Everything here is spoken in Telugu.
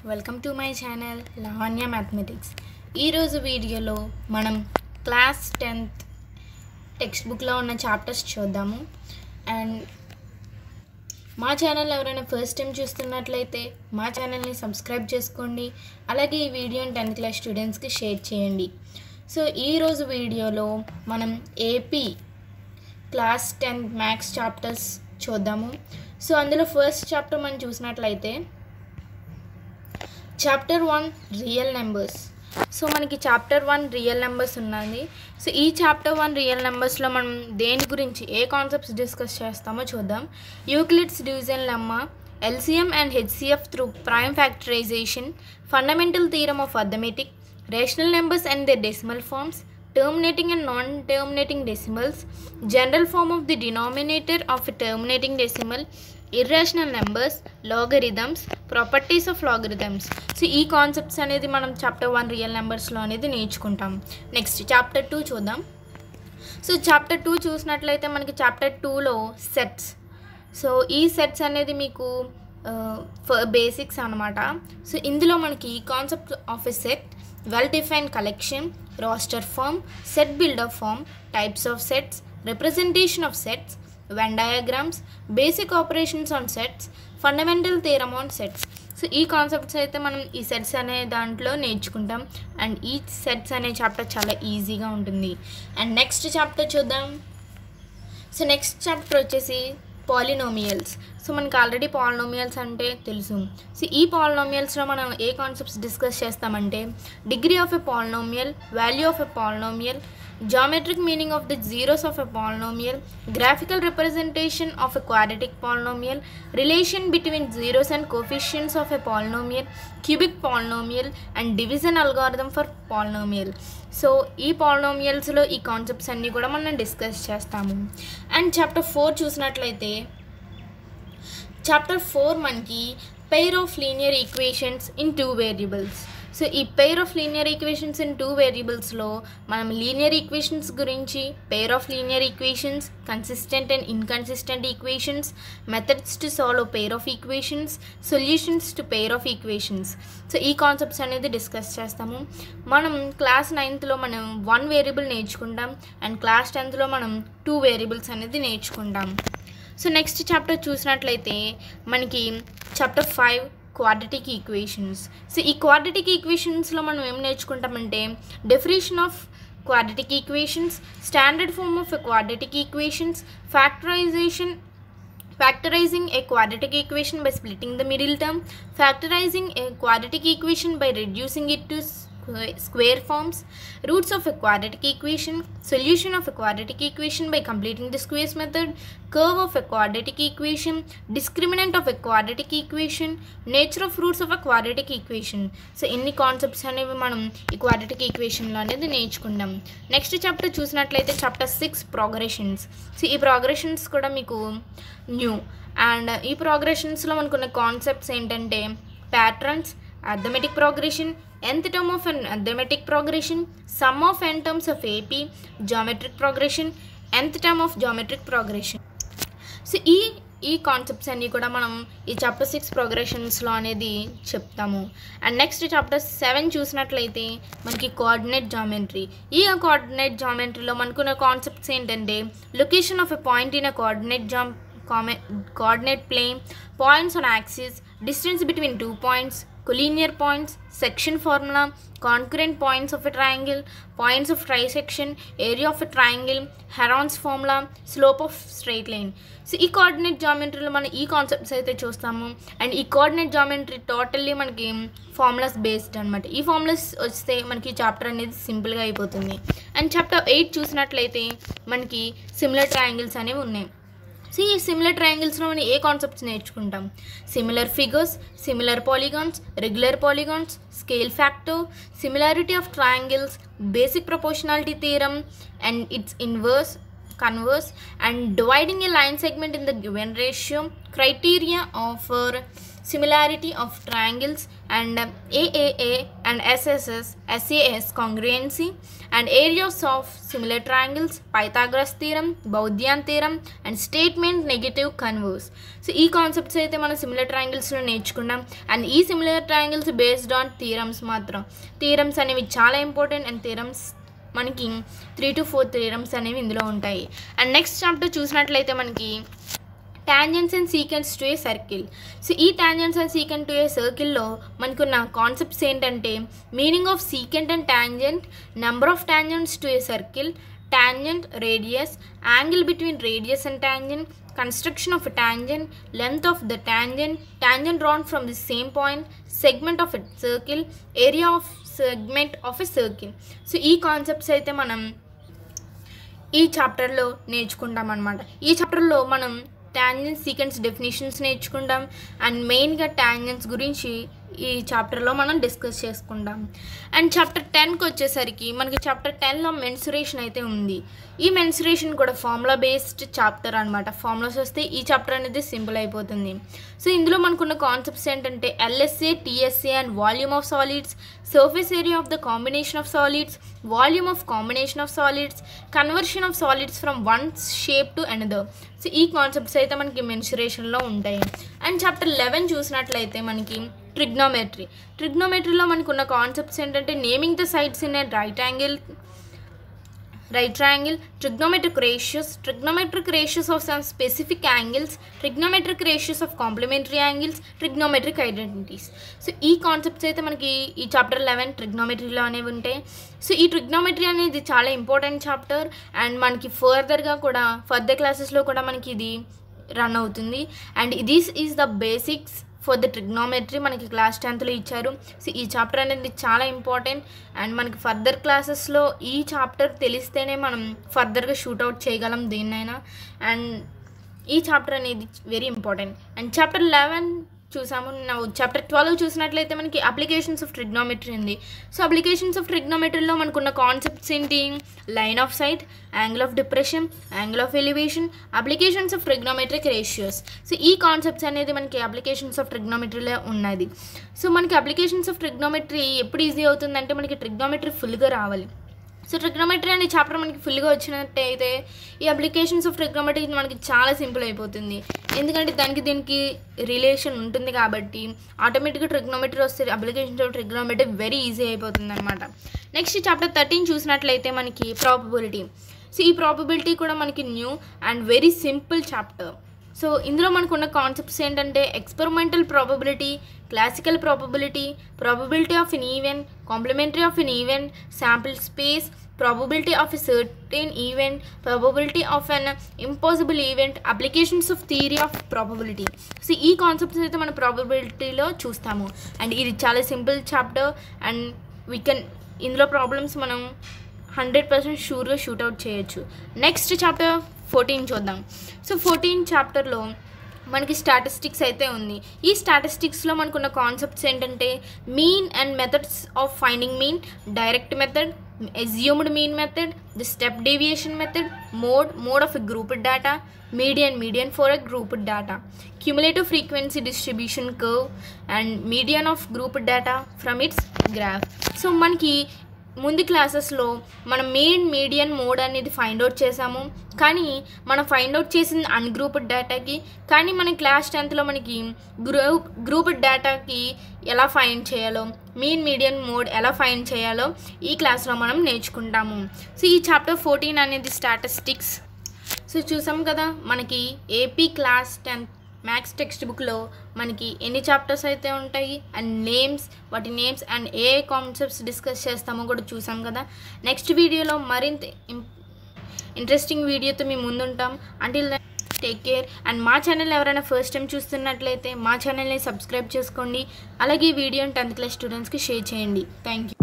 Welcome to my channel Lavanya mathematics ఈరోజు వీడియోలో మనం క్లాస్ టెన్త్ టెక్స్ట్ బుక్లో ఉన్న చాప్టర్స్ చూద్దాము అండ్ మా ఛానల్ ఎవరైనా ఫస్ట్ టైం చూస్తున్నట్లయితే మా ఛానల్ని సబ్స్క్రైబ్ చేసుకోండి అలాగే ఈ వీడియోని టెన్త్ క్లాస్ స్టూడెంట్స్కి షేర్ చేయండి సో ఈరోజు వీడియోలో మనం AP class tenth maths chapters చూద్దాము సో అందులో ఫస్ట్ చాప్టర్ మనం చూసినట్లయితే chapter one real numbers so మనకి చాప్టర్ వన్ రియల్ నెంబర్స్ ఉన్నది సో ఈ చాప్టర్ వన్ రియల్ నెంబర్స్లో మనం దేని గురించి ఏ కాన్సెప్ట్స్ డిస్కస్ చేస్తామో చూద్దాం Euclid's division lemma LCM and HCF through prime factorisation fundamental theorem of arithmetic rational numbers and the decimal forms terminating and non-terminating decimals, general form of the denominator of a terminating decimal, irrational numbers, logarithms, properties of logarithms so ఈ కాన్సెప్ట్స్ అనేది మనం చాప్టర్ వన్ రియల్ నెంబర్స్లో అనేది నేర్చుకుంటాం నెక్స్ట్ చాప్టర్ టూ చూద్దాం సో చాప్టర్ టూ చూసినట్లయితే మనకి చాప్టర్ టూలో సెట్స్ సో ఈ సెట్స్ అనేది మీకు బేసిక్స్ అనమాట సో ఇందులో మనకి concept of a set well defined collection roster form set builder form types of sets representation of sets Venn diagrams basic operations on sets fundamental theorem on sets so ఈ కాన్సెప్ట్స్ అయితే మనం ఈ సెట్స్ అనే దాంట్లో నేర్చుకుంటాం అండ్ ఈ సెట్స్ అనే చాప్టర్ చాలా ఈజీగా ఉంటుంది అండ్ నెక్స్ట్ చాప్టర్ చూద్దాం సో నెక్స్ట్ చాప్టర్ వచ్చేసి పాలినోమియల్స్ సో మనకి ఆల్రెడీ పాలినోమియల్స్ అంటే తెలుసు సో ఈ పాలినోమియల్స్లో మనం ఏ కాన్సెప్ట్స్ డిస్కస్ చేస్తామంటే degree of a polynomial value of a polynomial geometric meaning of the zeros of a polynomial, graphical representation of a quadratic polynomial, relation between zeros and coefficients of a polynomial, cubic polynomial and division algorithm for polynomial. So ఈ పాలినోమియల్స్లో ఈ కాన్సెప్ట్స్ అన్నీ కూడా మనం డిస్కస్ చేస్తాము అండ్ చాప్టర్ ఫోర్ చూసినట్లయితే చాప్టర్ ఫోర్ మనకి pair of linear equations in two variables so ఈ pair of linear equations in two వేరియబుల్స్లో మనం లీనియర్ ఈక్వేషన్స్ గురించి pair of linear equations consistent and inconsistent equations methods to solve pair of equations solutions to pair of equations so ఈ కాన్సెప్ట్స్ అనేది డిస్కస్ చేస్తాము మనం క్లాస్ నైన్త్లో మనం వన్ వేరియబుల్ నేర్చుకుంటాం అండ్ క్లాస్ టెన్త్లో మనం టూ వేరియబుల్స్ అనేది నేర్చుకుంటాం సో నెక్స్ట్ చాప్టర్ చూసినట్లయితే మనకి chapter five quadratic equations so ఈ క్వాడ్రటిక్ ఈక్వేషన్స్లో మనం ఏం నేర్చుకుంటామంటే definition of quadratic equations standard form of a quadratic equations factorization factorizing a quadratic equation by splitting the middle term factorizing a quadratic equation by reducing it to square forms roots of a quadratic equation solution of a quadratic equation by completing the squares method curve of a quadratic equation discriminant of a quadratic equation nature of roots of a quadratic equation so ఇన్ని కాన్సెప్ట్స్ అనేవి మనం ఈ క్వాడ్రటిక్ ఈక్వేషన్లో అనేది నేర్చుకుందాం నెక్స్ట్ చాప్టర్ చూసినట్లయితే చాప్టర్ సిక్స్ ప్రోగ్రెషన్స్ సో ఈ ప్రోగ్రెషన్స్ కూడా మీకు న్యూ అండ్ ఈ ప్రోగ్రెషన్స్లో మనకున్న కాన్సెప్ట్స్ ఏంటంటే patterns arithmetic progression nth term of an arithmetic progression sum of n terms of ap geometric progression nth term of geometric progression so ఈ ఈ కాన్సెప్ట్స్ అన్నీ కూడా మనం ఈ చాప్టర్ సిక్స్ ప్రోగ్రెషన్స్లో అనేది చెప్తాము అండ్ నెక్స్ట్ చాప్టర్ సెవెన్ చూసినట్లయితే మనకి కోఆర్డినేట్ జామెట్రీ ఈ కోఆర్డినేట్ జామెట్రీలో మనకున్న కాన్సెప్ట్స్ ఏంటంటే location of a point in a coordinate జామ్ coordinate plane, points on axis, distance between two points, collinear points, section formula, concurrent points of a triangle, points of trisection, area of a triangle, Heron's formula, slope of straight line. So ఈ కోఆర్డినేట్ జామెట్రీలో మనం ఈ కాన్సెప్ట్స్ అయితే చూస్తాము అండ్ ఈ కోఆర్డినేట్ జామెట్రీ టోటల్లీ మనకి ఫార్ములాస్ బేస్డ్ అనమాట ఈ ఫార్ములాస్ వస్తే మనకి చాప్టర్ అనేది సింపుల్గా అయిపోతుంది అండ్ చాప్టర్ ఎయిట్ చూసినట్లయితే మనకి సిమిలర్ ట్రయాంగిల్స్ అనేవి ఉన్నాయి సో ఈ సిమిలర్ ట్రయాంగిల్స్లో మనం ఏ కాన్సెప్ట్స్ నేర్చుకుంటాం similar figures similar polygons regular polygons scale factor similarity of triangles basic proportionality theorem and its inverse converse and dividing a line segment in the given ratio criteria of similarity of triangles and AAA and SSS SAS congruency and areas of similar triangles Pythagoras theorem Baudhayan theorem and statement negative converse so ఈ కాన్సెప్ట్స్ అయితే మనం సిమిలర్ ట్రయాంగిల్స్లో నేర్చుకున్నాం అండ్ ఈ similar triangles based on theorems మాత్రం థీరమ్స్ అనేవి చాలా ఇంపార్టెంట్ అండ్ థీరమ్స్ మనకి త్రీ టు ఫోర్ థీరమ్స్ అనేవి ఇందులో ఉంటాయి అండ్ నెక్స్ట్ చాప్టర్ చూసినట్లయితే మనకి tangents and secants to a circle so ఈ tangents and secant to a సర్కిల్లో మనకున్న కాన్సెప్ట్స్ ఏంటంటే meaning of secant and tangent number of tangents to a circle tangent radius angle between radius and tangent construction of a tangent length of the tangent tangent drawn from the same point segment of a circle area of segment of a circle so ఈ కాన్సెప్ట్స్ అయితే మనం ఈ చాప్టర్లో నేర్చుకుంటాం అనమాట ఈ చాప్టర్లో మనం టాంజెన్స్ సీక్వెన్స్ డెఫినేషన్స్ నేర్చుకుంటాం అండ్ మెయిన్గా టాంజెన్స్ గురించి ఈ చాప్టర్లో మనం డిస్కస్ చేసుకుంటాం అండ్ చాప్టర్ టెన్కి వచ్చేసరికి మనకి చాప్టర్ టెన్లో మెన్సురేషన్ అయితే ఉంది ఈ మెన్సురేషన్ కూడా ఫార్ములా బేస్డ్ చాప్టర్ అనమాట ఫార్ములాస్ వస్తే ఈ చాప్టర్ అనేది సింపుల్ అయిపోతుంది సో ఇందులో మనకున్న కాన్సెప్ట్స్ ఏంటంటే LSA TSA and volume of solids surface area of the combination of solids volume of combination of solids conversion of solids from one shape to another so ఈ కాన్సెప్ట్స్ అయితే మనకి మెన్సురేషన్లో ఉంటాయి అండ్ చాప్టర్ లెవెన్ చూసినట్లయితే మనకి ట్రిగ్నోమెట్రీ ట్రిగ్నోమెట్రీలో మనకున్న కాన్సెప్ట్స్ ఏంటంటే naming the sides in a right angle right triangle trigonometric ratios trigonometric ratios of some specific angles trigonometric ratios of complementary angles trigonometric identities so ఈ కాన్సెప్ట్స్ అయితే మనకి ఈ చాప్టర్ లెవెన్ ట్రిగ్నోమెట్రీలో అనేవి ఉంటాయి సో ఈ ట్రిగ్నోమెట్రీ అనేది చాలా ఇంపార్టెంట్ చాప్టర్ అండ్ మనకి ఫర్దర్గా కూడా ఫర్దర్ క్లాసెస్లో కూడా మనకి ఇది రన్ అవుతుంది and this is the basics for the trigonometry మనకి క్లాస్ టెన్త్లో ఇచ్చారు సో ఈ చాప్టర్ అనేది చాలా ఇంపార్టెంట్ అండ్ మనకి ఫర్దర్ క్లాసెస్లో ఈ చాప్టర్ తెలిస్తేనే మనం ఫర్దర్గా షూట్అవుట్ చేయగలం దేన్నైనా అండ్ ఈ చాప్టర్ అనేది very important and chapter eleven చూసాము నా చాప్టర్ ట్వెల్వ్ చూసినట్లయితే మనకి అప్లికేషన్స్ ఆఫ్ ట్రిగ్నోమెట్రీ ఉంది సో అప్లికేషన్స్ ఆఫ్ ట్రిగ్నోమెట్రీలో మనకున్న కాన్సెప్ట్స్ ఏంటి line of sight angle of depression angle of elevation applications of trigonometric ratios so ఈ కాన్సెప్ట్స్ అనేది మనకి అప్లికేషన్స్ ఆఫ్ ట్రిగ్నోమెట్రీలో ఉన్నది సో మనకి అప్లికేషన్స్ ఆఫ్ ట్రిగ్నోమెట్రీ ఎప్పుడు ఈజీ అవుతుందంటే మనకి ట్రిగ్నోమెట్రీ ఫుల్గా రావాలి సో ట్రిగ్నోమెట్రీ అనే చాప్టర్ మనకి ఫుల్గా వచ్చినట్టయితే ఈ అప్లికేషన్స్ ఆఫ్ ట్రిగ్నోమెట్రీ మనకి చాలా సింపుల్ అయిపోతుంది ఎందుకంటే దానికి దీనికి రిలేషన్ ఉంటుంది కాబట్టి ఆటోమేటిక్గా ట్రిగ్నోమెట్రీ వస్తే applications of trigonometry very easy అయిపోతుంది అనమాట నెక్స్ట్ చాప్టర్ థర్టీన్ చూసినట్లయితే మనకి ప్రాబబిలిటీ సో ఈ ప్రాబబిలిటీ కూడా మనకి new and very simple chapter so ఇందులో మనకున్న కాన్సెప్ట్స్ ఏంటంటే experimental probability classical probability probability of an event complementary of an event sample space probability of a certain event probability of an impossible event applications of theory of probability so ఈ కాన్సెప్ట్స్ అయితే మన ప్రాబబిలిటీలో చూస్తాము అండ్ ఇది చాలా simple chapter and we can ఇందులో ప్రాబ్లమ్స్ మనం హండ్రెడ్ పర్సెంట్ షూర్గా షూట్అవుట్ చేయొచ్చు నెక్స్ట్ చాప్టర్ ఫోర్టీన్ చూద్దాం సో ఫోర్టీన్ చాప్టర్లో మనకి స్టాటిస్టిక్స్ అయితే ఉంది ఈ స్టాటిస్టిక్స్లో మనకున్న కాన్సెప్ట్స్ ఏంటంటే mean and methods of finding mean direct method assumed mean method the step deviation method mode mode of a grouped data median median for a grouped data cumulative frequency distribution curve and median of grouped data from its graph so మనకి ముందు క్లాసెస్లో మనం మెయిన్ మీడియన్ మోడ్ అనేది ఫైండ్ అవుట్ చేసాము కానీ మనం ఫైండ్ అవుట్ చేసింది అన్గ్రూప్డ్ డేటాకి కానీ మన క్లాస్ టెన్త్లో మనకి గ్రూప్ గ్రూప్డ్ డేటాకి ఎలా ఫైండ్ చేయాలో మీన్ మీడియన్ మోడ్ ఎలా ఫైండ్ చేయాలో ఈ క్లాస్లో మనం నేర్చుకుంటాము సో ఈ చాప్టర్ ఫోర్టీన్ అనేది స్టాటిస్టిక్స్ సో చూసాం కదా మనకి AP class tenth maths text బుక్లో మనకి ఎన్ని చాప్టర్స్ అయితే ఉంటాయి అండ్ నేమ్స్ వాటి నేమ్స్ అండ్ ఏ కాన్సెప్ట్స్ డిస్కస్ చేస్తామో కూడా చూసాం కదా నెక్స్ట్ వీడియోలో మరింత ఇంట్రెస్టింగ్ వీడియోతో మేము ముందుంటాం అంటిల్ టేక్ కేర్ అండ్ మా ఛానల్ ఎవరైనా ఫస్ట్ టైం చూస్తున్నట్లయితే మా ఛానల్ని సబ్స్క్రైబ్ చేసుకోండి అలాగే ఈ వీడియోని టెన్త్ క్లాస్ స్టూడెంట్స్కి షేర్ చేయండి థ్యాంక్ యూ